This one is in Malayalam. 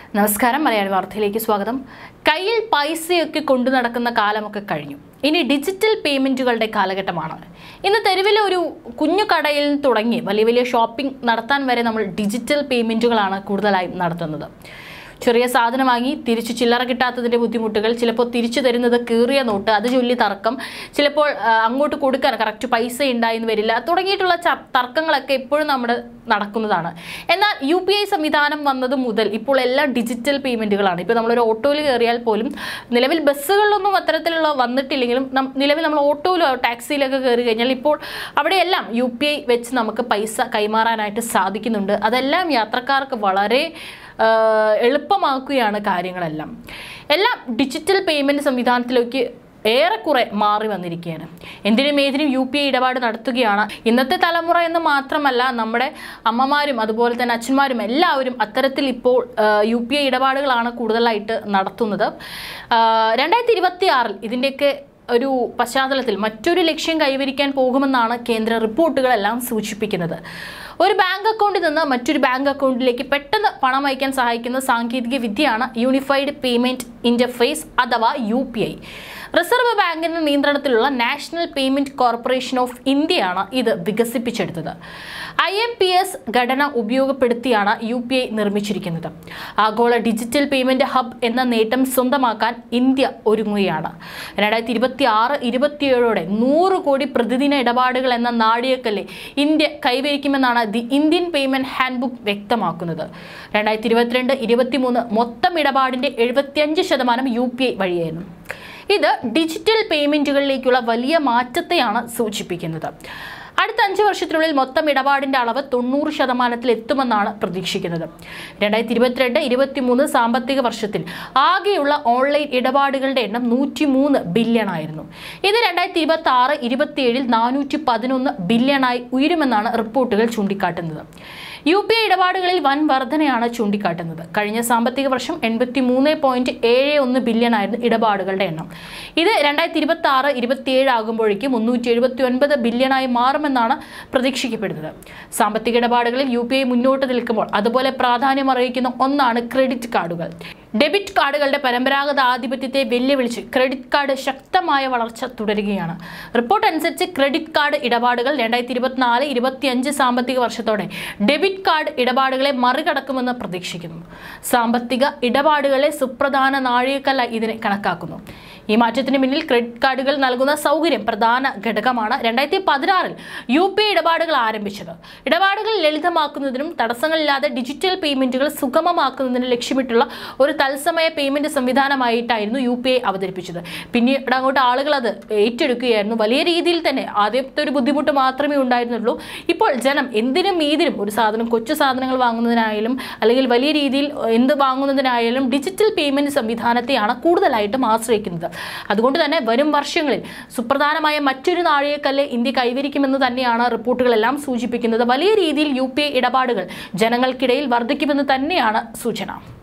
നമസ്കാരം മലയാളി വാർത്തയിലേക്ക് സ്വാഗതം കയ്യിൽ പൈസയൊക്കെ കൊണ്ടു നടക്കുന്ന കാലമൊക്കെ കഴിഞ്ഞു ഇനി ഡിജിറ്റൽ പേയ്മെന്റുകളുടെ കാലഘട്ടമാണ് ഇന്ന് തെരുവിലെ ഒരു കുഞ്ഞു കടയിൽ തുടങ്ങി വലിയ വലിയ ഷോപ്പിംഗ് നടത്താൻ വരെ നമ്മൾ ഡിജിറ്റൽ പേയ്മെന്റുകളാണ് കൂടുതലായും നടത്തുന്നത് ചെറിയ സാധനം വാങ്ങി തിരിച്ചു ചില്ലറ കിട്ടാത്തതിന്റെ ബുദ്ധിമുട്ടുകൾ ചിലപ്പോൾ തിരിച്ചു തരുന്നത് കീറിയ നോട്ട് അത് ചൊല്ലി തർക്കം ചിലപ്പോൾ ആ, അങ്ങോട്ട് കൊടുക്കാൻ കറക്റ്റ് പൈസ ഉണ്ടായിന്ന് വരില്ല തുടങ്ങിയിട്ടുള്ള ച- തർക്കങ്ങളൊക്കെ ഇപ്പോഴും നമ്മുടെ നടക്കുന്നതാണ് എന്നാൽ യു പി ഐ സംവിധാനം വന്നത് മുതൽ ഇപ്പോൾ എല്ലാം ഡിജിറ്റൽ പേയ്മെന്റുകളാണ് ഇപ്പോൾ നമ്മളൊരു ഓട്ടോയിൽ കയറിയാൽ പോലും നിലവിൽ ബസ്സുകളിലൊന്നും അത്തരത്തിലുള്ള വന്നിട്ടില്ലെങ്കിലും നം- നിലവിൽ നമ്മൾ ഓട്ടോയിലോ ടാക്സിയിലൊക്കെ കയറി കഴിഞ്ഞാൽ ഇപ്പോൾ അവിടെയെല്ലാം യു പി ഐ വെച്ച് നമുക്ക് പൈസ കൈമാറാനായിട്ട് സാധിക്കുന്നുണ്ട് അതെല്ലാം യാത്രക്കാർക്ക് വളരെ ആ, എളുപ്പമാക്കുകയാണ് കാര്യങ്ങളെല്ലാം എല്ലാം ഡിജിറ്റൽ പേയ്മെൻറ്റ് സംവിധാനത്തിലേക്ക് ഏറെക്കുറെ മാറി വന്നിരിക്കുകയാണ് എന്തിനും ഏതിനും യു പി ഐ ഇടപാട് നടത്തുകയാണ് ഇന്നത്തെ തലമുറ എന്ന് മാത്രമല്ല നമ്മുടെ അമ്മമാരും അതുപോലെ തന്നെ അച്ഛന്മാരും എല്ലാവരും അത്തരത്തിൽ ഇപ്പോൾ യു പി ഐ ഇടപാടുകളാണ് കൂടുതലായിട്ട് നടത്തുന്നത് രണ്ടായിരത്തി ഇരുപത്തി ആറിൽ ഇതിൻ്റെയൊക്കെ ഒരു പശ്ചാത്തലത്തിൽ മറ്റൊരു ലക്ഷ്യം കൈവരിക്കാൻ പോകുമെന്നാണ് കേന്ദ്ര റിപ്പോർട്ടുകളെല്ലാം സൂചിപ്പിക്കുന്നത് ഒരു ബാങ്ക് അക്കൗണ്ടിൽ നിന്ന് മറ്റൊരു ബാങ്ക് അക്കൗണ്ടിലേക്ക് പെട്ടെന്ന് പണം അയക്കാൻ സഹായിക്കുന്ന സാങ്കേതിക വിദ്യയാണ് യൂണിഫൈഡ് പേയ്മെന്റ് ഇന്റർഫേസ് അഥവാ യു പി ഐ റിസർവ് ബാങ്കിന്റെ നിയന്ത്രണത്തിലുള്ള നാഷണൽ പേയ്മെന്റ് കോർപ്പറേഷൻ ഓഫ് ഇന്ത്യയാണ് ഇത് വികസിപ്പിച്ചെടുത്തത് ഐ എം പി എസ് ഘടന ഉപയോഗപ്പെടുത്തിയാണ് യു പി ഐ നിർമ്മിച്ചിരിക്കുന്നത് ആഗോള ഡിജിറ്റൽ പേയ്മെന്റ് ഹബ് എന്ന നേട്ടം സ്വന്തമാക്കാൻ ഇന്ത്യ ഒരുങ്ങുകയാണ് രണ്ടായിരത്തി ഇരുപത്തി ആറ് ഇരുപത്തിയേഴോടെ നൂറ് കോടി പ്രതിദിന ഇടപാടുകൾ എന്ന നാഴികക്കല്ല് ഇന്ത്യ കൈവരിക്കുമെന്നാണ് ദി ഇന്ത്യൻ പേയ്മെന്റ് ഹാൻഡ്ബുക്ക് വ്യക്തമാക്കുന്നത് രണ്ടായിരത്തി ഇരുപത്തിരണ്ട് ഇരുപത്തിമൂന്ന് മൊത്തം ഇടപാടിന്റെ എഴുപത്തിയഞ്ച് ശതമാനം യു പി ഐ വഴിയായിരുന്നു ഇത് ഡിജിറ്റൽ പേയ്മെന്റുകളിലേക്കുള്ള വലിയ മാറ്റത്തെയാണ് സൂചിപ്പിക്കുന്നത് അടുത്ത അഞ്ച് വർഷത്തിനുള്ളിൽ മൊത്തം ഇടപാടിന്റെ അളവ് തൊണ്ണൂറ് ശതമാനത്തിൽ എത്തുമെന്നാണ് പ്രതീക്ഷിക്കുന്നത് രണ്ടായിരത്തി ഇരുപത്തിരണ്ട് ഇരുപത്തിമൂന്ന് സാമ്പത്തിക വർഷത്തിൽ ആകെയുള്ള ഓൺലൈൻ ഇടപാടുകളുടെ എണ്ണം നൂറ്റി മൂന്ന് ബില്യൺ ആയിരുന്നു ഇത് രണ്ടായിരത്തി ഇരുപത്തി ആറ് ഇരുപത്തിയേഴിൽ നാനൂറ്റി പതിനൊന്ന് ബില്യണായി ഉയരുമെന്നാണ് റിപ്പോർട്ടുകൾ ചൂണ്ടിക്കാട്ടുന്നത് യു പി ഐ ഇടപാടുകളിൽ വൻ വർധനയാണ് ചൂണ്ടിക്കാട്ടുന്നത് കഴിഞ്ഞ സാമ്പത്തിക വർഷം എൺപത്തി മൂന്ന് പോയിന്റ് ഏഴ് ഒന്ന് ബില്യൺ ആയിരുന്നു ഇടപാടുകളുടെ എണ്ണം ഇത് രണ്ടായിരത്തി ഇരുപത്തി ആറ് ഇരുപത്തിയേഴ് ആകുമ്പോഴേക്കും മുന്നൂറ്റി എഴുപത്തി ഒൻപത് ബില്യണായി മാറുമെന്നാണ് പ്രതീക്ഷിക്കപ്പെടുന്നത് സാമ്പത്തിക ഇടപാടുകളിൽ യു പി ഐ മുന്നോട്ട് നിൽക്കുമ്പോൾ അതുപോലെ പ്രാധാന്യം അറിയിക്കുന്ന ഒന്നാണ് ക്രെഡിറ്റ് കാർഡുകൾ ഡെബിറ്റ് കാർഡുകളുടെ പരമ്പരാഗത ആധിപത്യത്തെ വെല്ലുവിളിച്ച് ക്രെഡിറ്റ് കാർഡ് ശക്തമായ വളർച്ച തുടരുകയാണ് റിപ്പോർട്ട് അനുസരിച്ച് ക്രെഡിറ്റ് കാർഡ് ഇടപാടുകൾ രണ്ടായിരത്തി ഇരുപത്തിനാല് ഇരുപത്തിയഞ്ച് സാമ്പത്തിക വർഷത്തോടെ ഡെബിറ്റ് കാർഡ് ഇടപാടുകളെ മറികടക്കുമെന്ന് പ്രതീക്ഷിക്കുന്നു സാമ്പത്തിക ഇടപാടുകളെ സുപ്രധാന നാഴികക്കല്ലായി ഇതിനെ കണക്കാക്കുന്നു ഈ മാറ്റത്തിന് പിന്നിൽ ക്രെഡിറ്റ് കാർഡുകൾ നൽകുന്ന സൗകര്യം പ്രധാന ഘടകമാണ് രണ്ടായിരത്തി പതിനാറിൽ യു പി ഐ ഇടപാടുകൾ ആരംഭിച്ചത് ഇടപാടുകൾ ലളിതമാക്കുന്നതിനും തടസ്സങ്ങളില്ലാതെ ഡിജിറ്റൽ പേയ്മെന്റുകൾ സുഗമമാക്കുന്നതിനും ലക്ഷ്യമിട്ടുള്ള ഒരു തത്സമയ പേയ്മെന്റ് സംവിധാനമായിട്ടായിരുന്നു യു പി ഐ അവതരിപ്പിച്ചത് പിന്നീട് അങ്ങോട്ട് ആളുകൾ അത് ഏറ്റെടുക്കുകയായിരുന്നു വലിയ രീതിയിൽ തന്നെ ആദ്യത്തെ ഒരു ബുദ്ധിമുട്ട് മാത്രമേ ഉണ്ടായിരുന്നുള്ളൂ ഇപ്പോൾ ജനം എന്തിനും ഏതിനും ഒരു സാധനം കൊച്ചു സാധനങ്ങൾ വാങ്ങുന്നതിനായാലും അല്ലെങ്കിൽ വലിയ രീതിയിൽ എന്ത് വാങ്ങുന്നതിനായാലും ഡിജിറ്റൽ പേയ്മെന്റ് സംവിധാനത്തെയാണ് കൂടുതലായിട്ടും ആശ്രയിക്കുന്നത് അതുകൊണ്ട് തന്നെ വരും വർഷങ്ങളിൽ സുപ്രധാനമായ മറ്റൊരു നാഴികക്കല്ല് ഇന്ത്യ കൈവരിക്കുമെന്ന് തന്നെയാണ് റിപ്പോർട്ടുകളെല്ലാം സൂചിപ്പിക്കുന്നത് വലിയ രീതിയിൽ യു ഇടപാടുകൾ ജനങ്ങൾക്കിടയിൽ വർദ്ധിക്കുമെന്ന് തന്നെയാണ് സൂചന